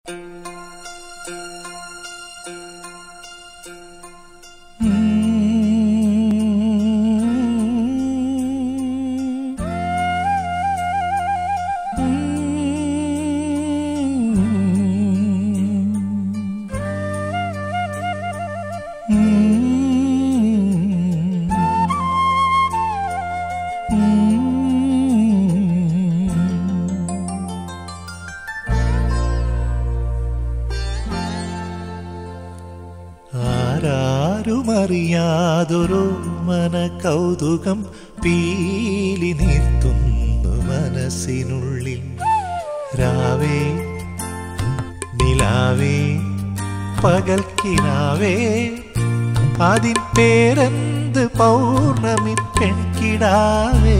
ആരാരുമറിയാതൊരു മന കൗതുകം പീലി നിർത്തുന്നു മനസ്സിനുള്ളിൽ രാവേ നിലാവേ പകൽക്കിനാവേ അതിൻ പേരെന്ത് പൗർണമി പെൺകിടാവേ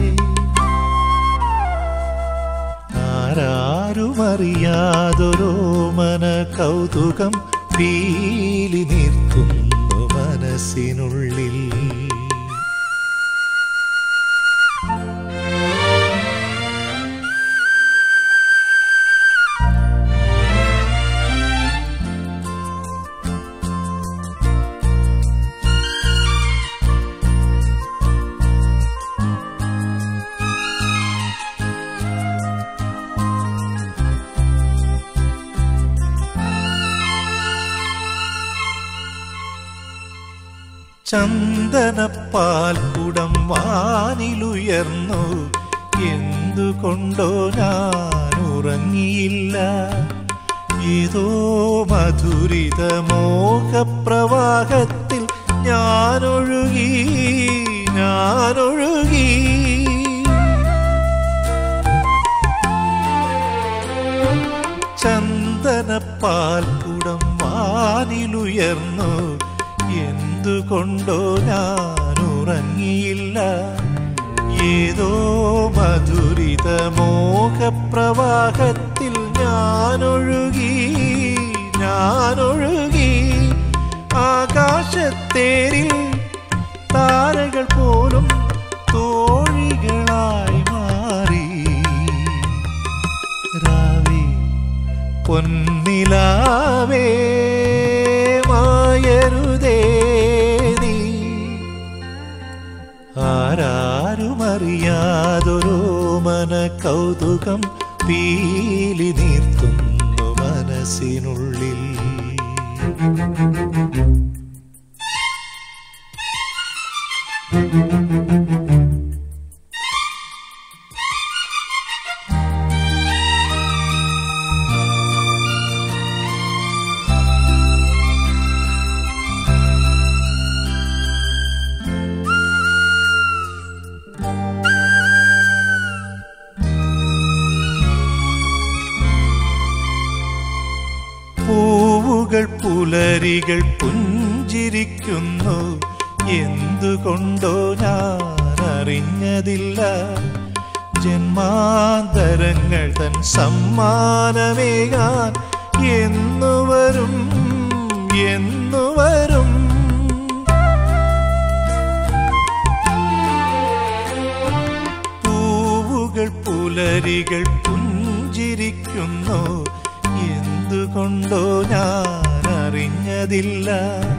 ആരാരുമറിയാതൊരു മന കൗതുകം പീലി നിർത്തുന്നു മനസ്സിനുള്ളിൽ ചന്ദനപ്പാൽ കുടം വാനിലുയർന്നു എന്തുകൊണ്ടോ ഞാൻ ഉറങ്ങിയില്ല ഏതോ മധുരിത മോഹപ്രവാഹത്തിൽ ഞാനൊഴുകി ഞാനൊഴുകി ചന്ദനപ്പാൽ കുടം വാനിലുയർന്നു എന്തുകൊണ്ടോ ഞാൻ ഉറങ്ങിയില്ല ഏതോ മധുരിത മോഹപ്രവാഹത്തിൽ ഞാനൊഴുകി ഞാനൊഴുകി ആകാശത്തേരിൽ താരകൾ പോലും തോഴികളായി മാറി രാവേ പൊന്നിലാവേ മായരുതേ നീ ആരാരുമറിയാതൊരു മന കൗതുകം പീലി നീർത്തുന്നു മനസ്സിനുള്ളിൽ പൂവുകൾ പുലരികൾ പുഞ്ചിരിക്കുന്നു എന്തുകൊണ്ടോ ഞാൻ അറിഞ്ഞതില്ല ജന്മാന്തരങ്ങൾ തൻ സമ്മാനമേകാൻ എന്നുവരും എന്നുവരും പൂവുകൾ പുലരികൾ പുഞ്ചിരിക്കുന്നു എന്തുകൊണ്ടോ ഞാൻ അറിഞ്ഞതില്ല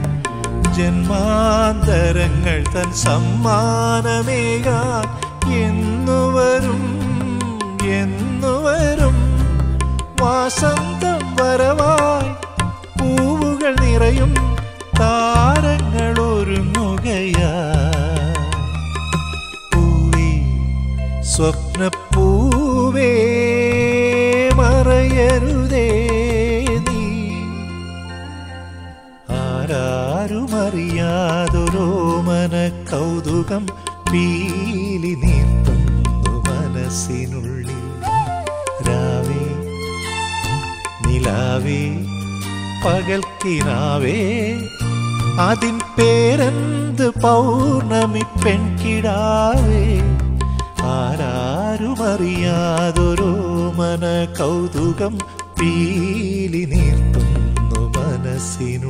ജന്മാന്തരങ്ങൾ തൻ സമ്മാനമേകാൻ എന്നുവരും എന്നുവരും വാസന്തം വരവായി പൂവുകൾ നിറയും താരങ്ങൾ ഒരുങ്ങുകയാ പൂവേ സ്വപ്നപ്പൂവേ മറയരുതേ നീ ആരാരുമറിയാതൊരു മന കൗതുകം പീലി നീർത്തുന്നു മനസ്സിനുള്ളിൽ രാവേ നിലാവേ പകൽക്കിനാവേ അതിൻ പേരെന്ത് പൗർണമി പെൺകിടാവേ ആരാരുമറിയാതൊരു മന കൗതുകം പീലി നീർത്തുന്നു മനസ്സിനു